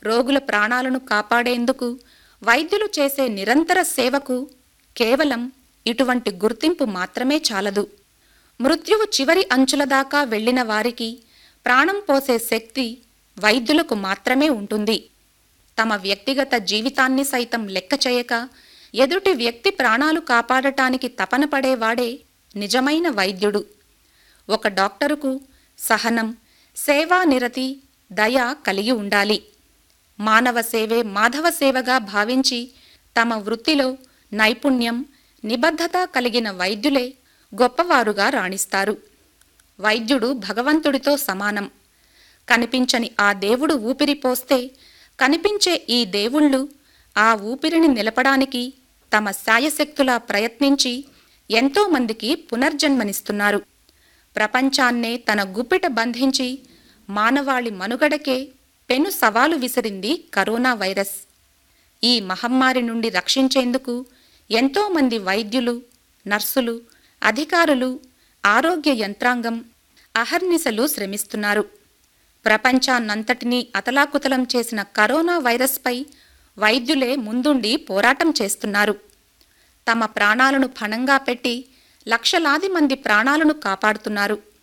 రోగుల ప్రాణాలను కాపాడేందుకు వైద్యులు చేసే నిరంతర సేవకు కేవలం ఇటువంటి గుర్తింపు మాత్రమే చాలదు మృత్యువు చివరి అంచుల దాకా వెళ్ళిన వారికి ప్రాణం పోసే శక్తి వైద్యులకు మాత్రమే ఉంటుంది తమ వ్యక్తిగత జీవితాన్ని సైతం లెక్క చేయక ఎదుటి వ్యక్తి ప్రాణాలు కాపాడటానికి తపన పడేవాడే నిజమైన వైద్యుడు ఒక డాక్టరుకు సహనం సేవా నిరతి దయ కలిగి ఉండాలి మానవ సేవే మాధవ సేవగా భావించి తమ వృత్తిలో నైపుణ్యం నిబద్ధత కలిగిన వైద్యులే గొప్పవారుగా రాణిస్తారు వైద్యుడు భగవంతుడితో సమానం కనిపించని ఆ దేవుడు ఊపిరి పోస్తే కనిపించే ఈ దేవుళ్ళు ఆ ఊపిరిని నిలపడానికి తమ శాయశక్తులా ప్రయత్నించి ఎంతో మందికి పునర్జన్మనిస్తున్నారు ప్రపంచాన్నే తన గుప్పిట బంధించి మానవాళి మనుగడకే పెను సవాలు విసిరింది కరోనా వైరస్ ఈ మహమ్మారి నుండి రక్షించేందుకు ఎంతో మంది వైద్యులు నర్సులు అధికారులు ఆరోగ్య యంత్రాంగం అహర్నిశలు శ్రమిస్తున్నారు ప్రపంచాన్నంతటినీ అతలాకుతలం చేసిన కరోనా వైరస్పై వైద్యులే ముందుండి పోరాటం చేస్తున్నారు తమ ప్రాణాలను పణంగా పెట్టి లక్షలాది మంది ప్రాణాలను కాపాడుతున్నారు